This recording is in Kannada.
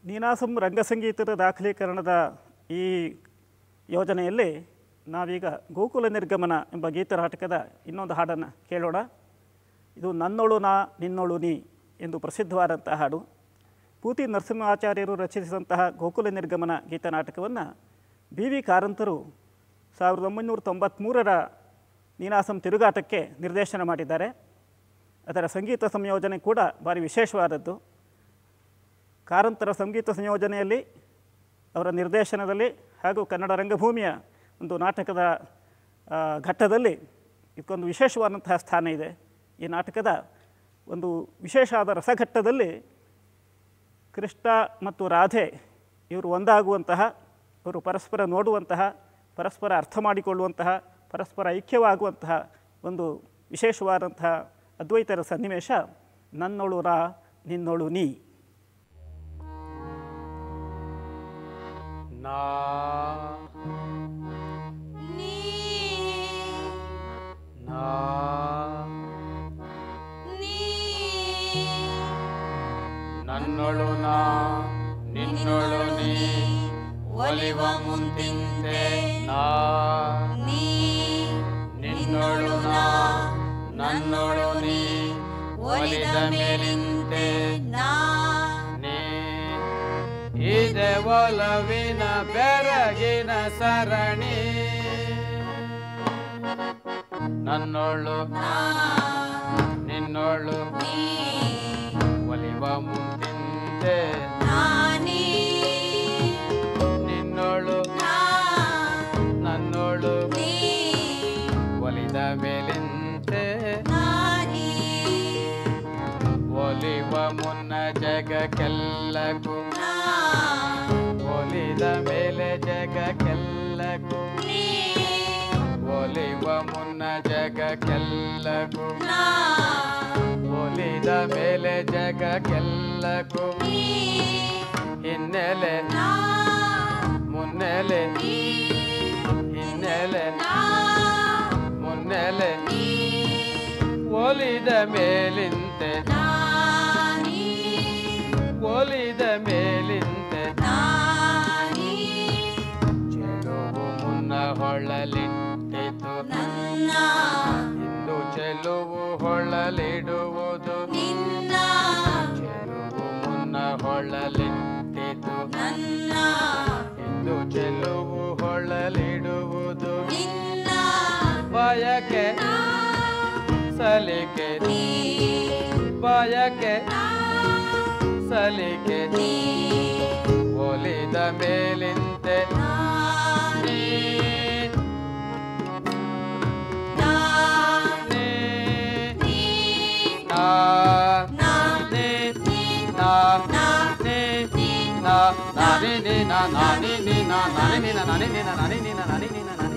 ನೀನಾಸಂ ರಂಗಸಂಗೀತದ ದಾಖಲೀಕರಣದ ಈ ಯೋಜನೆಯಲ್ಲಿ ನಾವೀಗ ಗೋಕುಲ ನಿರ್ಗಮನ ಎಂಬ ಗೀತನಾಟಕದ ಇನ್ನೊಂದು ಹಾಡನ್ನು ಕೇಳೋಣ ಇದು ನನ್ನೊಳು ನಾ ನಿನ್ನೊಳು ನೀ ಎಂದು ಪ್ರಸಿದ್ಧವಾದಂತಹ ಹಾಡು ಪೂತಿ ನರಸಿಂಹಾಚಾರ್ಯರು ರಚಿಸಿದಂತಹ ಗೋಕುಲ ನಿರ್ಗಮನ ಗೀತನಾಟಕವನ್ನು ಬಿ ವಿ ಕಾರಂತರು ಸಾವಿರದ ಒಂಬೈನೂರ ತೊಂಬತ್ತ್ಮೂರರ ನೀನಾಸಂ ತಿರುಗಾಟಕ್ಕೆ ನಿರ್ದೇಶನ ಮಾಡಿದ್ದಾರೆ ಅದರ ಸಂಗೀತ ಸಂಯೋಜನೆ ಕೂಡ ಭಾರಿ ವಿಶೇಷವಾದದ್ದು ಕಾರಂತರ ಸಂಗೀತ ಸಂಯೋಜನೆಯಲ್ಲಿ ಅವರ ನಿರ್ದೇಶನದಲ್ಲಿ ಹಾಗೂ ಕನ್ನಡ ರಂಗಭೂಮಿಯ ಒಂದು ನಾಟಕದ ಆ, ಘಟ್ಟದಲ್ಲಿ ಇದಕ್ಕೊಂದು ವಿಶೇಷವಾದಂತಹ ಸ್ಥಾನ ಇದೆ ಈ ನಾಟಕದ ಒಂದು ವಿಶೇಷವಾದ ರಸಘಟ್ಟದಲ್ಲಿ ಕೃಷ್ಣ ಮತ್ತು ರಾಧೆ ಇವರು ಒಂದಾಗುವಂತಹ ಇವರು ಪರಸ್ಪರ ನೋಡುವಂತಹ ಪರಸ್ಪರ ಅರ್ಥ ಮಾಡಿಕೊಳ್ಳುವಂತಹ ಪರಸ್ಪರ ಐಕ್ಯವಾಗುವಂತಹ ಒಂದು ವಿಶೇಷವಾದಂತಹ ಅದ್ವೈತರ ಸನ್ನಿವೇಶ ನನ್ನೊಳು ರಾ ನಿನ್ನೊಳು ನೀ ನಾ ನೀ ನಾ ನೀ ನನ್ನೊಳು ನಾ ನಿನ್ನೊಳು ನೀ ಒಲಿವ ಮುಂದಿಂತೆ ನಾ ನೀ ನಿನ್ನೊಳು ನಾ ನನ್ನೊಳು ನೀ ಒಲಿದ ಮೇಲಿಂತೆ ನಾ ನೀ ಇದೆ ಒಲವಿನ ಬೆರಗಿನ ಸರಣಿ ನನ್ನೊಳು ನಾ ನಿನ್ನೊಳು ನೀ ಒಲಿವ ಮುಂದಿಂತೆ ನಾನೇ ನಿನ್ನೊಳು ನಾ ನನ್ನೊಳು ನೀ ಒಲಿದ ಮೇಲಿಂತೆ ನಾನೇ ಒಲಿವ ಮುನ್ನ ಜಗಕ್ಕೆಲ್ಲಕ್ಕೂ ನಾ ಒಲಿದ ಮೇಲೆ ಜಗಕ್ಕೆಲ್ಲಕ್ಕೂ ನೀ ಒಲಿವ ಮುನ್ನ ಜಗಕ್ಕೆಲ್ಲಕ್ಕೂ ನಾ ಒಲಿದ ಮೇಲೆ ಜಗಕ್ಕೆಲ್ಲಕ್ಕೂ ನೀ ಹಿನ್ನೆಲೆ ನಾ ಮುನ್ನೆಲೆ ನೀ ಹಿನ್ನೆಲೆ ನಾ ಮುನ್ನೆಲೆ ನೀ ಒಲಿದ ಮೇಲಿಂತೆ ನಾನೇ ಒಲಿದ ಮೇಲಿಂತೆ ನಾನೇ ಚೆಲುವು ಮುನ್ನ ಹೊಳಲಿಟ್ಟಿತು ನನ್ನ ಇಂದು ಚೆಲುವು ಹೊಳಲಿಡುವುದು ನಿನ್ನ ಚೆಲುವು ಮುನ್ನ ಹೊಳಲಿಟ್ಟಿತು ನನ್ನ ಇಂದು ಚೆಲುವು ಹೊಳಲಿಡುವುದು ನಿನ್ನ ಬಯಕೆ ನಾ ಸಲಿಕೆ ನೀ ಬಯಕೆ ನಾ ಸಲಿಕೆ ನೀ ಒಲಿದ ಮೇಲಿಂತೆ ನಾನೇ ನಾ ನೀ ನೀ ನಾ ನಾ ನೀ ನೀ ನಾ ನಾ ನೀ ನೀ ನಾ ನಾನಿ ನೀ ನಾ ನಾನಿ ನೀ ನಾ ನಾನಿ ನೀ ನಾ ನಾನಿ ನೀ ನಾ ನಾನಿ ನೀ ನಾ ನಾನಿ ನೀ ನಾ ನಾನಿ